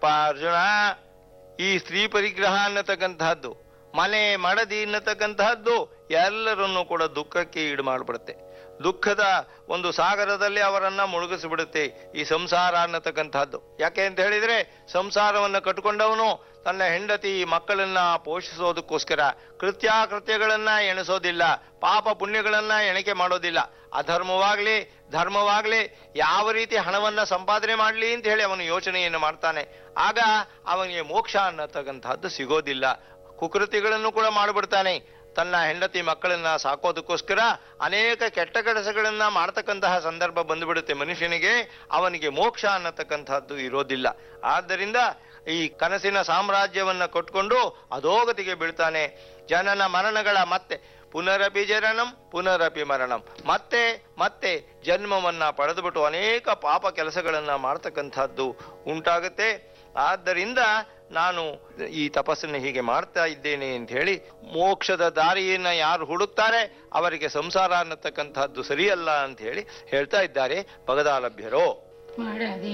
ಪಾ ಅರ್ಜುನ ಈ ಸ್ತ್ರೀ ಪರಿಗ್ರಹ ಅನ್ನತಕ್ಕಂತಹದ್ದು ಮನೆ ಮಡದಿ ಅನ್ನತಕ್ಕಂತಹದ್ದು ಎಲ್ಲರನ್ನೂ ಕೂಡ ದುಃಖಕ್ಕೆ ಈಡು ಮಾಡಿಬಿಡುತ್ತೆ ದುಃಖದ ಒಂದು ಸಾಗರದಲ್ಲಿ ಅವರನ್ನ ಮುಳುಗಿಸಿಬಿಡುತ್ತೆ ಈ ಸಂಸಾರ ಅನ್ನತಕ್ಕಂತಹದ್ದು ಯಾಕೆ ಅಂತ ಹೇಳಿದ್ರೆ ಸಂಸಾರವನ್ನ ಕಟ್ಕೊಂಡವನು ತನ್ನ ಹೆಂಡತಿ ಮಕ್ಕಳನ್ನ ಪೋಷಿಸೋದಕ್ಕೋಸ್ಕರ ಕೃತ್ಯಾಕೃತ್ಯಗಳನ್ನ ಎಣಿಸೋದಿಲ್ಲ ಪಾಪ ಪುಣ್ಯಗಳನ್ನ ಎಣಿಕೆ ಮಾಡೋದಿಲ್ಲ ಅಧರ್ಮವಾಗ್ಲಿ ಧರ್ಮವಾಗ್ಲಿ ಯಾವ ರೀತಿ ಹಣವನ್ನ ಸಂಪಾದನೆ ಮಾಡ್ಲಿ ಅಂತ ಹೇಳಿ ಅವನು ಯೋಚನೆಯನ್ನು ಮಾಡ್ತಾನೆ ಆಗ ಅವನಿಗೆ ಮೋಕ್ಷ ಅನ್ನತಕ್ಕಂತಹದ್ದು ಸಿಗೋದಿಲ್ಲ ಕುಕೃತಿಗಳನ್ನು ಕೂಡ ಮಾಡಿಬಿಡ್ತಾನೆ ತನ್ನ ಹೆಂಡತಿ ಮಕ್ಕಳನ್ನ ಸಾಕೋದಕ್ಕೋಸ್ಕರ ಅನೇಕ ಕೆಟ್ಟ ಕೆಲಸಗಳನ್ನ ಮಾಡ್ತಕ್ಕಂತಹ ಸಂದರ್ಭ ಬಂದುಬಿಡುತ್ತೆ ಮನುಷ್ಯನಿಗೆ ಅವನಿಗೆ ಮೋಕ್ಷ ಅನ್ನತಕ್ಕಂತಹದ್ದು ಇರೋದಿಲ್ಲ ಆದ್ದರಿಂದ ಈ ಕನಸಿನ ಸಾಮ್ರಾಜ್ಯವನ್ನ ಕೊಟ್ಕೊಂಡು ಅಧೋಗತಿಗೆ ಬೀಳ್ತಾನೆ ಜನನ ಮರಣಗಳ ಮತ್ತೆ ಪುನರಪಿ ಜನನಂ ಪುನರಪಿ ಮರಣಂ ಮತ್ತೆ ಮತ್ತೆ ಜನ್ಮವನ್ನ ಪಡೆದುಬಿಟ್ಟು ಅನೇಕ ಪಾಪ ಕೆಲಸಗಳನ್ನ ಮಾಡ್ತಕ್ಕಂಥದ್ದು ಉಂಟಾಗುತ್ತೆ ಆದ್ದರಿಂದ ನಾನು ಈ ತಪಸ್ಸನ್ನು ಹೀಗೆ ಮಾಡ್ತಾ ಇದ್ದೇನೆ ಅಂತ ಹೇಳಿ ಮೋಕ್ಷದ ದಾರಿಯನ್ನ ಯಾರು ಹುಡುಕ್ತಾರೆ ಅವರಿಗೆ ಸಂಸಾರ ಅನ್ನತಕ್ಕಂಥದ್ದು ಸರಿಯಲ್ಲ ಅಂತ ಹೇಳಿ ಹೇಳ್ತಾ ಇದ್ದಾರೆ ಭಗದಾಲಭ್ಯರೋ ಮಾಡದೆ